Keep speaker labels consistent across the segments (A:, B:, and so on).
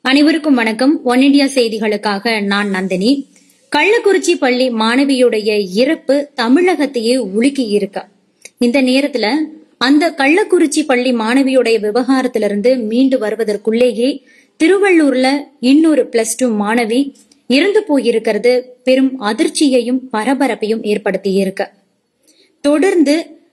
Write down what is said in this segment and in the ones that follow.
A: அனைவருக்கும் வணக்கம் one India செய்திகளுக்காக நான் நந்தினி கள்ளக்குறிச்சி பள்ளி மாணவியுடைய இறப்பு தமிழகத்தையே உலுக்கி இருக்க இந்த நேரத்துல அந்த கள்ளக்குறிச்சி பள்ளி மாணவியுடைய விவகாரத்திலிருந்து மீண்டு வருவதற்குள்ளேயே திருவள்ளூர்ல இன்னொரு பிளஸ் டூ மாணவி இறந்து போயிருக்கிறது பெரும் அதிர்ச்சியையும் பரபரப்பையும் ஏற்படுத்தி இருக்க தொடர்ந்து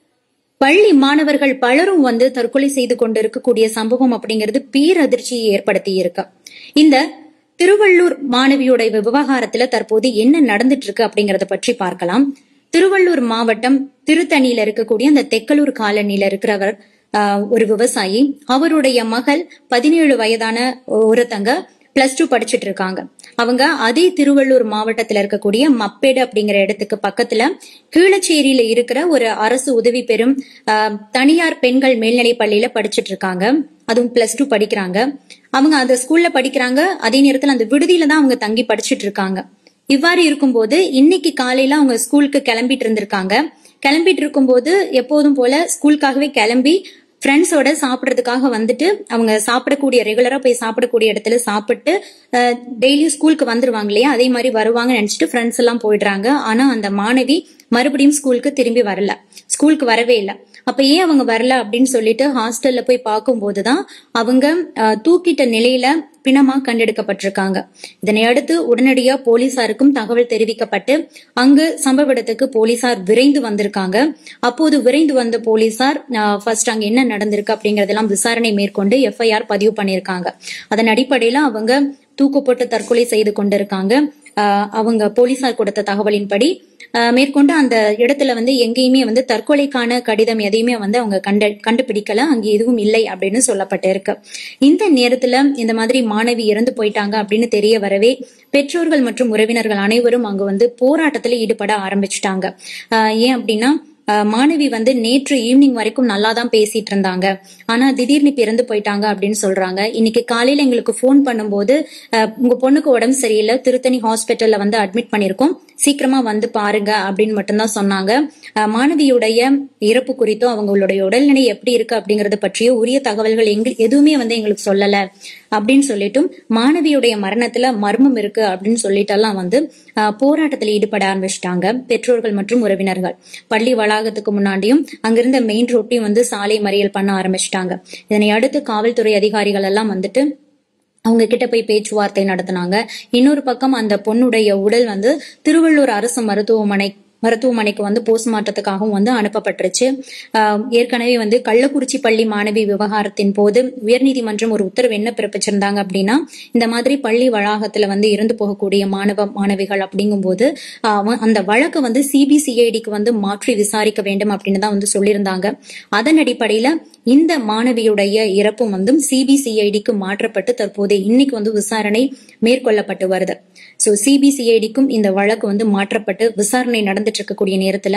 A: பள்ளி மாணவர்கள் பலரும் வந்து தற்கொலை செய்து கொண்டிருக்கக்கூடிய சம்பவம் அப்படிங்கிறது பேரதிர்ச்சியை ஏற்படுத்தி இருக்கு இந்த திருவள்ளூர் மாணவியோட விவகாரத்துல தற்போது என்ன நடந்துட்டு இருக்கு அப்படிங்கறத பற்றி பார்க்கலாம் திருவள்ளூர் மாவட்டம் திருத்தணியில இருக்கக்கூடிய அந்த தெக்கலூர் காலனியில இருக்கிறவர் ஆஹ், ஒரு விவசாயி அவருடைய மகள் பதினேழு வயதான ஒருத்தங்க பிளஸ் டூ படிச்சிட்டு இருக்காங்க அவங்க அதே திருவள்ளூர் மாவட்டத்துல இருக்கக்கூடிய மப்பேடு அப்படிங்கிற இடத்துக்கு பக்கத்துல கீழச்சேரியில இருக்கிற ஒரு அரசு உதவி பெறும் ஆஹ், தனியார் பெண்கள் மேல்நிலை பள்ளியில படிச்சிட்டு இருக்காங்க அதுவும் பிளஸ் டூ படிக்கிறாங்க அவங்க அந்த ஸ்கூல்ல படிக்கிறாங்க அதே நேரத்துல அந்த விடுதியில தான் அவங்க தங்கி படிச்சிட்டு இருக்காங்க இவ்வாறு இருக்கும்போது இன்னைக்கு காலையில அவங்க ஸ்கூலுக்கு கிளம்பிட்டு இருந்திருக்காங்க கிளம்பிட்டு இருக்கும்போது எப்போதும் போல ஸ்கூலுக்காகவே கிளம்பி ஃப்ரெண்ட்ஸோட சாப்பிட்றதுக்காக வந்துட்டு அவங்க சாப்பிடக்கூடிய ரெகுலரா போய் சாப்பிடக்கூடிய இடத்துல சாப்பிட்டு டெய்லியும் ஸ்கூலுக்கு வந்துருவாங்க இல்லையா அதே மாதிரி வருவாங்கன்னு நினைச்சிட்டு ஃப்ரெண்ட்ஸ் எல்லாம் போயிடுறாங்க ஆனா அந்த மாணவி மறுபடியும் ஸ்கூலுக்கு திரும்பி வரல ஸ்கூலுக்கு வரவே இல்லை அப்ப ஏன் அவங்க வரல அப்படின்னு சொல்லிட்டு ஹாஸ்டல்ல போய் பார்க்கும்போதுதான் அவங்க அஹ், தூக்கிட்ட நிலையில பிணமா கண்டெடுக்கப்பட்டிருக்காங்க இதனை அடுத்து உடனடியா போலீசாருக்கும் தகவல் தெரிவிக்கப்பட்டு அங்கு சம்பவ இடத்துக்கு போலீசார் விரைந்து வந்திருக்காங்க அப்போது விரைந்து வந்த போலீசார் ஃபர்ஸ்ட் அங்க என்ன நடந்திருக்கு அப்படிங்கறதெல்லாம் விசாரணை மேற்கொண்டு எஃப்ஐஆர் பதிவு பண்ணிருக்காங்க அதன் அடிப்படையில அவங்க தூக்கப்பட்டு தற்கொலை செய்து கொண்டிருக்காங்க ஆஹ் அவங்க போலீசார் கொடுத்த தகவலின்படி ஆஹ் மேற்கொண்டு அந்த இடத்துல வந்து எங்கேயுமே வந்து தற்கொலைக்கான கடிதம் எதையுமே வந்து அவங்க கண்ட கண்டுபிடிக்கல அங்கே எதுவும் இல்லை அப்படின்னு சொல்லப்பட்டிருக்கு இந்த நேரத்துல இந்த மாதிரி மாணவி இறந்து போயிட்டாங்க அப்படின்னு தெரிய வரவே பெற்றோர்கள் மற்றும் உறவினர்கள் அனைவரும் அங்க வந்து போராட்டத்துல ஈடுபட ஆரம்பிச்சிட்டாங்க ஆஹ் ஏன் அப்படின்னா ஆஹ் மாணவி வந்து நேற்று ஈவினிங் வரைக்கும் நல்லா தான் பேசிட்டு இருந்தாங்க ஆனா திடீர்னு இப்ப இறந்து போயிட்டாங்க அப்படின்னு சொல்றாங்க இன்னைக்கு காலையில எங்களுக்கு ஃபோன் பண்ணும்போது ஆஹ் உங்க பொண்ணுக்கு உடம்பு சரியில்லை திருத்தணி ஹாஸ்பிட்டல்ல வந்து அட்மிட் பண்ணிருக்கோம் சீக்கிரமா வந்து பாருங்க அப்படின்னு மட்டும்தான் சொன்னாங்க ஆஹ் மாணவியுடைய இறப்பு குறித்தும் அவங்களுடைய உடல்நிலை எப்படி இருக்கு அப்படிங்கறது பற்றிய உரிய தகவல்கள் எங்க எதுவுமே வந்து எங்களுக்கு சொல்லல அப்படின்னு சொல்லிட்டும் மாணவியுடைய மரணத்துல மர்மம் இருக்கு அப்படின்னு சொல்லிட்டெல்லாம் வந்து ஆஹ் போராட்டத்தில் ஈடுபட ஆரம்பிச்சிட்டாங்க பெற்றோர்கள் மற்றும் உறவினர்கள் பள்ளி வளாகத்துக்கு முன்னாடியும் அங்கிருந்த மெயின் ரோட்டையும் வந்து சாலை மறியல் பண்ண ஆரம்பிச்சிட்டாங்க இதனை அடுத்து காவல்துறை அதிகாரிகள் எல்லாம் வந்துட்டு அவங்க கிட்ட போய் பேச்சுவார்த்தை நடத்தினாங்க இன்னொரு பக்கம் அந்த பொண்ணுடைய உடல் வந்து திருவள்ளூர் அரசு மருத்துவமனை மருத்துவமனைக்கு வந்து போஸ்ட்மார்ட்டத்துக்காகவும் வந்து அனுப்பப்பட்டுருச்சு ஆஹ் ஏற்கனவே வந்து கள்ளக்குறிச்சி பள்ளி மாணவி விவகாரத்தின் போது உயர்நீதிமன்றம் ஒரு உத்தரவு என்ன பிறப்பிச்சிருந்தாங்க அப்படின்னா இந்த மாதிரி பள்ளி வளாகத்துல வந்து இறந்து போகக்கூடிய மாணவ மாணவிகள் அப்படிங்கும்போது ஆஹ் அந்த வழக்கு வந்து சிபிசிஐடிக்கு வந்து மாற்றி விசாரிக்க வேண்டும் அப்படின்னு தான் வந்து சொல்லியிருந்தாங்க அதன் அடிப்படையில இந்த மாணவியுடைய இறப்பும் வந்து சிபிசிஐடிக்கு மாற்றப்பட்டு தற்போது இன்னைக்கு வந்து விசாரணை மேற்கொள்ளப்பட்டு வருது சோ சிபிசிஐடிக்கும் இந்த வழக்கு வந்து மாற்றப்பட்டு விசாரணை நடந்துட்டு இருக்கக்கூடிய நேரத்துல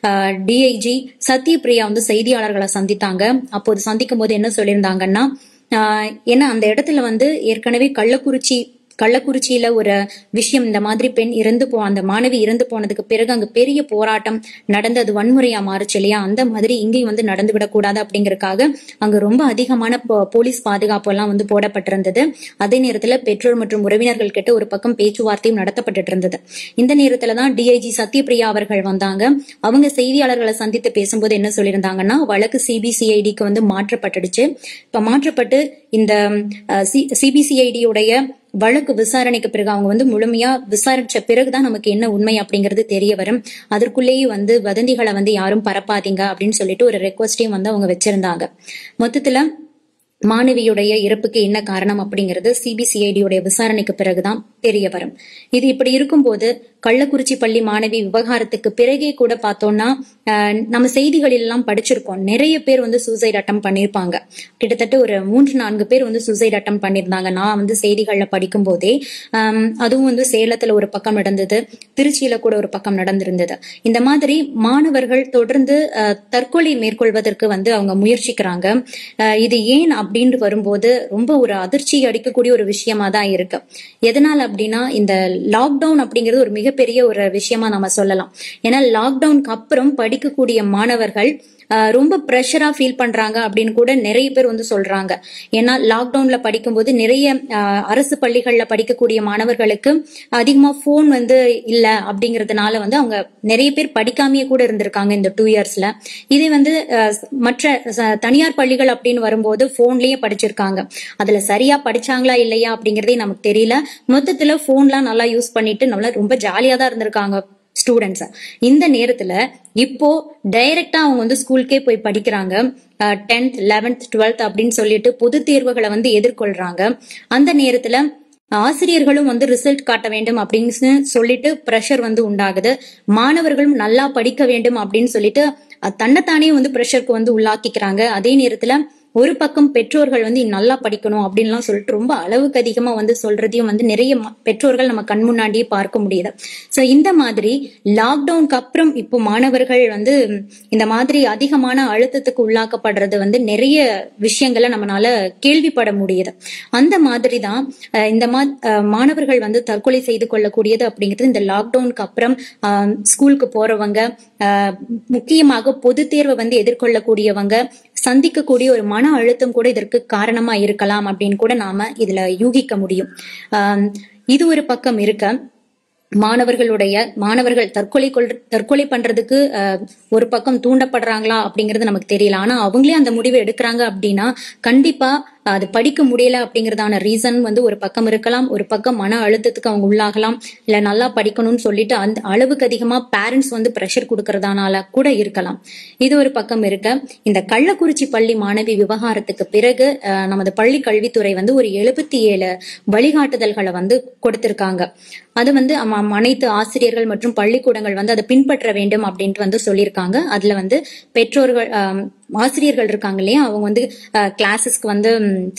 A: டிஐஜி சத்யபிரியா வந்து செய்தியாளர்களை சந்தித்தாங்க அப்போது சந்திக்கும் போது என்ன சொல்லியிருந்தாங்கன்னா ஆஹ் ஏன்னா அந்த இடத்துல வந்து ஏற்கனவே கள்ளக்குறிச்சி கள்ளக்குறிச்சியில ஒரு விஷயம் இந்த மாதிரி பெண் இறந்து போ அந்த மாணவி இறந்து போனதுக்கு பிறகு அங்க பெரிய போராட்டம் நடந்து அது வன்முறையா மாறுச்சு இல்லையா அந்த மாதிரி இங்கேயும் வந்து நடந்து விடக்கூடாது அப்படிங்கறதுக்காக அங்க ரொம்ப அதிகமான போ- போலீஸ் பாதுகாப்பு எல்லாம் வந்து போடப்பட்டிருந்தது அதே நேரத்துல பெற்றோர் மற்றும் உறவினர்கள் கிட்ட ஒரு பக்கம் பேச்சுவார்த்தையும் நடத்தப்பட்டு இருந்தது இந்த நேரத்துல தான் டிஐஜி சத்யபிரியா அவர்கள் வந்தாங்க அவங்க செய்தியாளர்களை சந்தித்து பேசும்போது என்ன சொல்லியிருந்தாங்கன்னா வழக்கு சிபிசிஐடிக்கு வந்து மாற்றப்பட்டுடுச்சு இப்ப மாற்றப்பட்டு இந்த சிபிசிஐடி உடைய வழக்கு விசாரணைக்கு பிறகு அவங்க வந்து முழுமையா விசாரிச்ச பிறகுதான் நமக்கு என்ன உண்மை அப்படிங்கிறது தெரிய வரும் அதற்குள்ளேயே வந்து வதந்திகளை வந்து யாரும் பரப்பாதீங்க அப்படின்னு சொல்லிட்டு ஒரு ரெக்வஸ்டையும் வந்து அவங்க வச்சிருந்தாங்க மொத்தத்துல மாணவியுடைய இறப்புக்கு என்ன காரணம் அப்படிங்கிறது சிபிசிஐடியுடைய விசாரணைக்கு பிறகுதான் தெரிய வரும் இது இப்படி இருக்கும்போது கள்ளக்குறிச்சி பள்ளி மாணவி விவகாரத்துக்கு பிறகே கூட பார்த்தோம்னா ஆஹ், நம்ம செய்திகளில் எல்லாம் படிச்சிருக்கோம் நிறைய பேர் வந்து சூசைட் அட்டம் பண்ணிருப்பாங்க கிட்டத்தட்ட ஒரு மூன்று நான்கு பேர் வந்து சூசைட் அட்டம் பண்ணியிருந்தாங்க நான் வந்து செய்திகள்ல படிக்கும் போதே ஆம், அதுவும் வந்து சேலத்துல ஒரு பக்கம் நடந்தது திருச்சியில கூட ஒரு பக்கம் நடந்திருந்தது இந்த மாதிரி மாணவர்கள் தொடர்ந்து ஆஹ், தற்கொலை மேற்கொள்வதற்கு வந்து அவங்க முயற்சிக்கிறாங்க ஆஹ், இது ஏன் அப்படின்னு வரும்போது ரொம்ப ஒரு அதிர்ச்சி அடிக்கக்கூடிய ஒரு விஷயமா தான் இருக்கு எதனால அப்படின்னா இந்த லாக்டவுன் அப்படிங்கிறது ஒரு மிகப்பெரிய ஒரு விஷயமா நம்ம சொல்லலாம் ஏன்னா லாக்டவுனுக்கு அப்புறம் படிக்கக்கூடிய மாணவர்கள் அஹ், ரொம்ப ப்ரெஷரா ஃபீல் பண்றாங்க அப்படின்னு கூட நிறைய பேர் வந்து சொல்றாங்க ஏன்னா லாக்டவுன்ல படிக்கும்போது நிறைய அஹ், அரசு பள்ளிகள்ல படிக்கக்கூடிய மாணவர்களுக்கு அதிகமா ஃபோன் வந்து இல்ல அப்படிங்கறதுனால வந்து அவங்க நிறைய பேர் படிக்காமயே கூட இருந்திருக்காங்க இந்த டூ இயர்ஸ்ல இதே வந்து அஹ், மற்ற ச- தனியார் பள்ளிகள் அப்படின்னு வரும்போது போன்லயே படிச்சிருக்காங்க அதுல சரியா படிச்சாங்களா இல்லையா அப்படிங்கறதே நமக்கு தெரியல மொத்தத்துல போன்லாம் நல்லா யூஸ் பண்ணிட்டு நல்லா ரொம்ப ஜாலியா தான் இருந்திருக்காங்க ஸ்டூடெண்ட்ஸ் இந்த நேரத்துல இப்போ டைரக்டா அவங்க வந்து ஸ்கூலுக்கே போய் படிக்கிறாங்க டென்த் லெவன்த் டுவெல்த் அப்படின்னு சொல்லிட்டு பொது தேர்வுகளை வந்து எதிர்கொள்றாங்க அந்த நேரத்துல ஆசிரியர்களும் வந்து ரிசல்ட் காட்ட வேண்டும் அப்படின்னு சொல்லிட்டு ப்ரெஷர் வந்து உண்டாகுது மாணவர்களும் நல்லா படிக்க வேண்டும் அப்படின்னு சொல்லிட்டு அஹ், தன்னைத்தானே வந்து ப்ரெஷருக்கு வந்து உள்ளாக்கிக்கிறாங்க அதே நேரத்துல ஒரு பக்கம் பெற்றோர்கள் வந்து நல்லா படிக்கணும் அப்படின்லாம் சொல்லிட்டு ரொம்ப அளவுக்கு அதிகமா வந்து சொல்றதையும் வந்து நிறைய ம- பெற்றோர்கள் நம்ம கண் முன்னாடியே பார்க்க முடியுது சோ இந்த மாதிரி லாக்டவுனுக்கு அப்புறம் இப்போ மாணவர்கள் வந்து இந்த மாதிரி அதிகமான அழுத்தத்துக்கு உள்ளாக்கப்படுறது வந்து நிறைய விஷயங்களை நம்மளால கேள்விப்பட முடியுது அந்த மாதிரி தான் அஹ், இந்த மா அஹ், மாணவர்கள் வந்து தற்கொலை செய்து கொள்ளக்கூடியது அப்படிங்கிறது இந்த லாக்டவுனுக்கு அப்புறம் அஹ், ஸ்கூலுக்கு போறவங்க அஹ், முக்கியமாக பொது தேர்வை வந்து எதிர்கொள்ளக்கூடியவங்க சந்திக்கக்கூடிய ஒரு மன அழுத்தம் கூட இதற்கு காரணமா இருக்கலாம் அப்படின்னு கூட நாம இதுல யூகிக்க முடியும் ஆம், இது ஒரு பக்கம் இருக்க மாணவர்களுடைய மாணவர்கள் தற்கொலை கொள் தற்கொலை பண்றதுக்கு அஹ், ஒரு பக்கம் தூண்டப்படுறாங்களா அப்படிங்கறது நமக்கு தெரியல ஆனா அவங்களே அந்த முடிவை எடுக்கிறாங்க அப்படின்னா கண்டிப்பா அது படிக்க முடியல அப்படிங்கறதான ரீசன் வந்து ஒரு பக்கம் இருக்கலாம் ஒரு பக்கம் மன அழுத்தத்துக்கு அவங்க உள்ளாகலாம் இல்ல நல்லா படிக்கணும்னு சொல்லிட்டு அந்த அளவுக்கு அதிகமா பேரண்ட்ஸ் வந்து ப்ரெஷர் கொடுக்கறதானால கூட இருக்கலாம் இது ஒரு பக்கம் இருக்க இந்த கள்ளக்குறிச்சி பள்ளி மாணவி விவகாரத்துக்கு பிறகு அஹ், நமது பள்ளி கல்வித்துறை வந்து ஒரு எழுபத்தி ஏழு வழிகாட்டுதல்களை வந்து கொடுத்திருக்காங்க அது வந்து அம- அனைத்து ஆசிரியர்கள் மற்றும் பள்ளிக்கூடங்கள் வந்து அதை பின்பற்ற வேண்டும் அப்படின்ட்டு வந்து சொல்லியிருக்காங்க அதுல வந்து பெற்றோர்கள் ஆம், ஆசிரியர்கள் இருக்காங்க இல்லையா அவங்க வந்து கிளாஸஸ்க்கு வந்து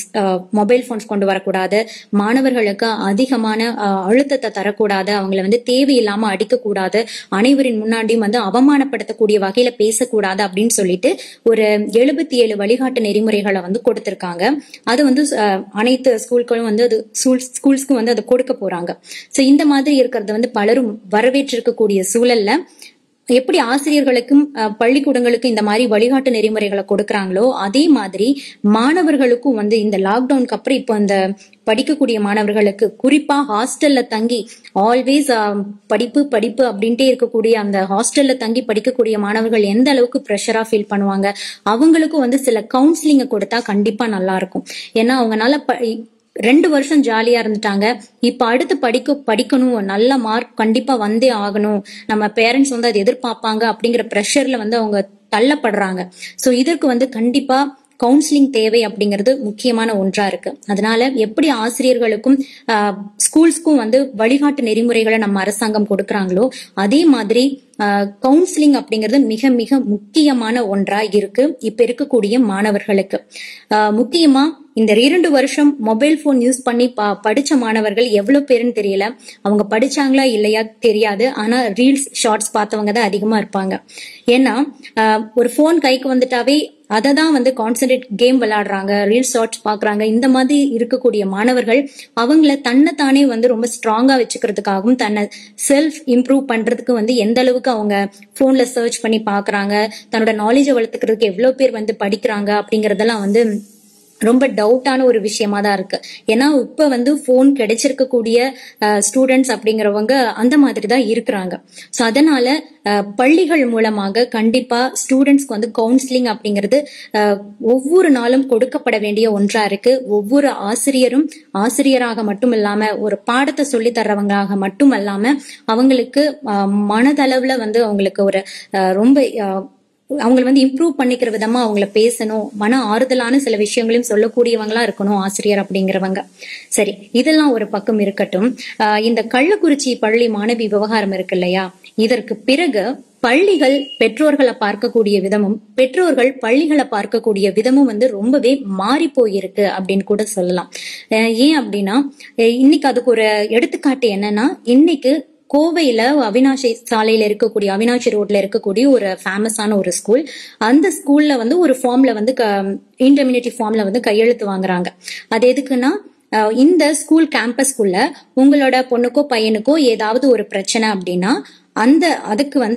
A: மொபைல் போன்ஸ் கொண்டு வரக்கூடாது மாணவர்களுக்கு அதிகமான அஹ், அழுத்தத்தை தரக்கூடாது அவங்கள வந்து தேவையில்லாம அடிக்கக்கூடாது அனைவரின் முன்னாடியும் வந்து அவமானப்படுத்தக்கூடிய வகையில பேசக்கூடாது அப்படின்னு சொல்லிட்டு ஒரு எழுபத்தி ஏழு வழிகாட்டு நெறிமுறைகளை வந்து கொடுத்திருக்காங்க அது வந்து அஹ், அனைத்து ஸ்கூல்களும் வந்து அது ஸ்கூல்ஸ்க்கும் வந்து அதை கொடுக்க போறாங்க சோ இந்த மாதிரி இருக்கிறது வந்து பலரும் வரவேற்றிருக்கக்கூடிய சூழல்ல எப்படி ஆசிரியர்களுக்கும் அஹ், பள்ளிக்கூடங்களுக்கும் இந்த மாதிரி வழிகாட்டு நெறிமுறைகளை கொடுக்கறாங்களோ அதே மாதிரி மாணவர்களுக்கும் வந்து இந்த லாக்டவுனுக்கு அப்புறம் இப்போ இந்த படிக்கக்கூடிய மாணவர்களுக்கு குறிப்பா ஹாஸ்டல்ல தங்கி ஆல்வேஸ் படிப்பு படிப்பு அப்படின்ட்டே இருக்கக்கூடிய அந்த ஹாஸ்டல்ல தங்கி படிக்கக்கூடிய மாணவர்கள் எந்த அளவுக்கு ப்ரெஷரா ஃபீல் பண்ணுவாங்க அவங்களுக்கும் வந்து சில கவுன்சிலிங்கை கொடுத்தா கண்டிப்பா நல்லா இருக்கும் ஏன்னா அவங்கனால ப- ரெண்டு வருஷம் ஜாலியா இருந்துட்டாங்க இப்ப அடுத்து படிக்க படிக்கணும் நல்ல மார்க் கண்டிப்பா வந்தே ஆகணும் நம்ம பேரண்ட்ஸ் வந்து அதை எதிர்பார்ப்பாங்க அப்படிங்கிற ப்ரெஷர்ல வந்து அவங்க தள்ளப்படுறாங்க சோ இதற்கு வந்து கண்டிப்பா கவுன்சிலிங் தேவை அப்படிங்கிறது முக்கியமான ஒன்றா இருக்கு அதனால எப்படி ஆசிரியர்களுக்கும் ஸ்கூல்ஸ்க்கும் வந்து வழிகாட்டு நெறிமுறைகளை நம்ம அரசாங்கம் கொடுக்கறாங்களோ அதே மாதிரி கவுன்சிலிங் அப்படிங்கிறது மிக மிக முக்கியமான ஒன்றா இருக்கு இப்ப இருக்கக்கூடிய மாணவர்களுக்கு ஆஹ் முக்கியமா இந்த இரண்டு வருஷம் மொபைல் போன் யூஸ் பண்ணி ப- படிச்ச மாணவர்கள் எவ்வளவு பேருன்னு தெரியல அவங்க படிச்சாங்களா இல்லையா தெரியாது ஆனா ரீல்ஸ் ஷார்ட்ஸ் பார்த்தவங்க தான் அதிகமா இருப்பாங்க ஏன்னா ஆஹ் ஒரு போன் கைக்கு வந்துட்டாவே அதை தான் வந்து கான்சென்ட்ரேட் கேம் விளையாடுறாங்க ரீல்ஸ் ஷார்ட்ஸ் பாக்குறாங்க இந்த மாதிரி இருக்கக்கூடிய மாணவர்கள் அவங்கள தன்னைத்தானே வந்து ரொம்ப ஸ்ட்ராங்கா வச்சுக்கிறதுக்காகவும் தன்னை செல்ஃப் இம்ப்ரூவ் பண்றதுக்கு வந்து எந்த அளவுக்கு அவங்க போன்ல சர்ச் பண்ணி பாக்குறாங்க தன்னோட நாலேஜை வளர்த்துக்கிறதுக்கு எவ்வளவு பேர் வந்து படிக்கிறாங்க அப்படிங்கறதெல்லாம் வந்து ரொம்ப டவுட்டான ஒரு விஷயமா தான் இருக்கு ஏன்னா இப்ப வந்து போன் கிடைச்சிருக்கக்கூடிய ஸ்டூடெண்ட்ஸ் அப்படிங்கிறவங்க அந்த மாதிரி தான் இருக்கிறாங்க ஸோ அதனால அஹ், பள்ளிகள் மூலமாக கண்டிப்பா ஸ்டூடெண்ட்ஸ்க்கு வந்து கவுன்சிலிங் அப்படிங்கிறது அஹ், ஒவ்வொரு நாளும் கொடுக்கப்பட வேண்டிய ஒன்றா இருக்கு ஒவ்வொரு ஆசிரியரும் ஆசிரியராக மட்டும் இல்லாம ஒரு பாடத்தை சொல்லி தர்றவங்களாக மட்டும் இல்லாம அவங்களுக்கு அஹ், மனதளவுல வந்து அவங்களுக்கு ஒரு அஹ், ரொம்ப அஹ், அவங்கள வந்து இம்ப்ரூவ் பண்ணிக்கிற விதமா அவங்கள பேசணும் மன ஆறுதலான சில விஷயங்களையும் சொல்லக்கூடியவங்களா இருக்கணும் ஆசிரியர் அப்படிங்கிறவங்க சரி இதெல்லாம் ஒரு பக்கம் இருக்கட்டும் ஆஹ் இந்த கள்ளக்குறிச்சி பள்ளி மாணவி விவகாரம் இருக்கு இல்லையா இதற்கு பிறகு பள்ளிகள் பெற்றோர்களை பார்க்கக்கூடிய விதமும் பெற்றோர்கள் பள்ளிகளை பார்க்கக்கூடிய விதமும் வந்து ரொம்பவே மாறி போயிருக்கு அப்படின்னு கூட சொல்லலாம் அஹ் ஏன் அப்படின்னா அஹ் இன்னைக்கு அதுக்கு ஒரு எடுத்துக்காட்டு என்னன்னா இன்னைக்கு கோவையில அவினாஷி சாலையில இருக்கக்கூடிய அவினாஷி ரோட்ல இருக்கக்கூடிய ஒரு ஃபேமஸான ஒரு ஸ்கூல் அந்த ஸ்கூல்ல வந்து ஒரு ஃபார்ம்ல வந்து இன்டர்மினேட்டிவ் ஃபார்ம்ல வந்து கையெழுத்து வாங்குறாங்க அது எதுக்குன்னா அஹ், இந்த ஸ்கூல் கேம்பஸ்குள்ள உங்களோட பொண்ணுக்கோ பையனுக்கோ ஏதாவது ஒரு பிரச்சனை அப்படின்னா அந்த அதுக்கு வந்து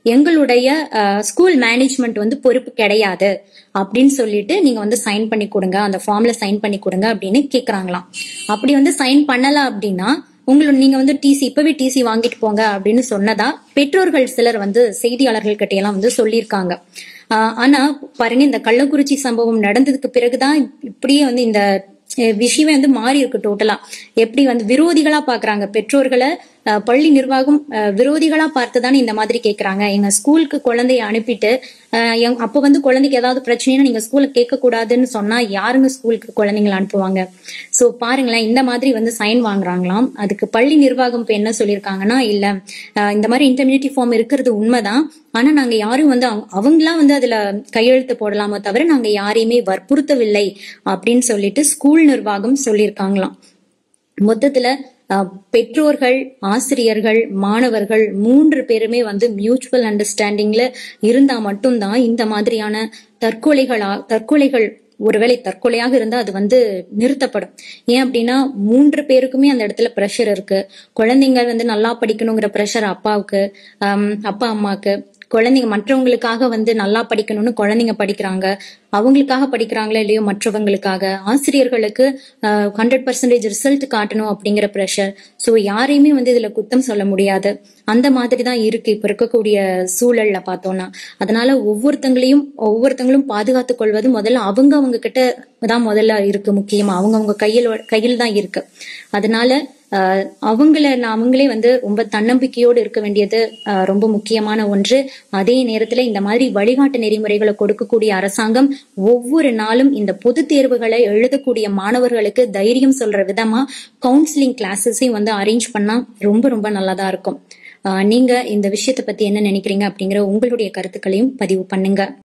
A: எங்களுடைய ஸ்கூல் மேனேஜ்மெண்ட் வந்து பொறுப்பு கிடையாது அப்படின்னு சொல்லிட்டு நீங்க வந்து சைன் பண்ணி கொடுங்க அந்த ஃபார்ம்ல சைன் பண்ணி கொடுங்க அப்படின்னு கேக்குறாங்களாம் அப்படி வந்து சைன் பண்ணல அப்படின்னா உங்களோட நீங்க வந்து டிசி இப்பவே டிசி வாங்கிட்டு போங்க அப்படின்னு சொன்னதா பெற்றோர்கள் சிலர் வந்து செய்தியாளர்கள் கிட்ட எல்லாம் வந்து சொல்லியிருக்காங்க ஆஹ் ஆனா பாருங்க இந்த கள்ளக்குறிச்சி சம்பவம் நடந்ததுக்கு பிறகுதான் இப்படியே வந்து இந்த அஹ் விஷயமே வந்து மாறி இருக்கு டோட்டலா எப்படி வந்து விரோதிகளா பாக்குறாங்க பெற்றோர்களை அஹ் பள்ளி நிர்வாகம் அஹ் விரோதிகளா பார்த்துதானே இந்த மாதிரி கேக்குறாங்க எங்க ஸ்கூலுக்கு குழந்தைய அனுப்பிட்டு அஹ் எங்க- அப்ப வந்து குழந்தைக்கு ஏதாவது பிரச்சனைனா நீங்க ஸ்கூல்ல கேட்க கூடாதுன்னு சொன்னா யாருங்க ஸ்கூலுக்கு குழந்தைங்களை அனுப்புவாங்க சோ பாருங்களேன் இந்த மாதிரி வந்து சைன் வாங்குறாங்களாம் அதுக்கு பள்ளி நிர்வாகம் இப்ப என்ன சொல்லியிருக்காங்கன்னா இல்ல அஹ் இந்த மாதிரி இன்டர்மினிட்டி ஃபார்ம் இருக்கிறது உண்மைதான் ஆனா நாங்க யாரும் வந்து அவங்க- அவங்களா வந்து அதுல கையெழுத்து போடலாமோ தவிர நாங்க யாரையுமே வற்புறுத்தவில்லை அப்படின்னு சொல்லிட்டு ஸ்கூல் நிர்வாகம் சொல்லியிருக்காங்களாம் மொத்தத்துல அஹ், பெற்றோர்கள் ஆசிரியர்கள் மாணவர்கள் மூன்று பேருமே வந்து மியூச்சுவல் அண்டர்ஸ்டாண்டிங்ல இருந்தா மட்டும்தான் இந்த மாதிரியான தற்கொலைகளா தற்கொலைகள் ஒருவேளை தற்கொலையாக இருந்தா அது வந்து நிறுத்தப்படும் ஏன் அப்படின்னா மூன்று பேருக்குமே அந்த இடத்துல ப்ரெஷர் இருக்கு குழந்தைங்க வந்து நல்லா படிக்கணுங்கிற ப்ரெஷர் அப்பாவுக்கு ஆம், அப்பா அம்மாவுக்கு குழந்தைங்க மற்றவங்களுக்காக வந்து நல்லா படிக்கணும்னு குழந்தைங்க படிக்கிறாங்க அவங்களுக்காக படிக்கிறாங்களோ இல்லையோ மற்றவங்களுக்காக ஆசிரியர்களுக்கு ஹண்ட்ரட் பர்சன்டேஜ் ரிசல்ட் காட்டணும் அப்படிங்கிற ப்ரெஷர் ஸோ யாரையுமே வந்து இதுல குத்தம் சொல்ல முடியாது அந்த மாதிரி தான் இருக்கு இப்ப இருக்கக்கூடிய சூழல்ல பார்த்தோம்னா அதனால ஒவ்வொருத்தங்களையும் ஒவ்வொருத்தங்களும் பாதுகாத்துக் கொள்வது முதல்ல அவங்க அவங்க கிட்ட தான் முதல்ல இருக்கு முக்கியமா அவங்க அவங்க கையில் கையில் தான் இருக்கு அதனால ஆஹ் அவங்கள நான் அவங்களே வந்து ரொம்ப தன்னம்பிக்கையோடு இருக்க வேண்டியது ஆஹ் ரொம்ப முக்கியமான ஒன்று அதே நேரத்துல இந்த மாதிரி வழிகாட்டு நெறிமுறைகளை கொடுக்கக்கூடிய அரசாங்கம் ஒவ்வொரு நாளும் இந்த பொது தேர்வுகளை எழுதக்கூடிய மாணவர்களுக்கு தைரியம் சொல்ற விதமா கவுன்சிலிங் கிளாஸஸையும் வந்து அரேஞ்ச் பண்ணா ரொம்ப ரொம்ப நல்லதா இருக்கும் ஆஹ் நீங்க இந்த விஷயத்தை பத்தி என்ன நினைக்கிறீங்க அப்படிங்கிற உங்களுடைய கருத்துக்களையும் பதிவு பண்ணுங்க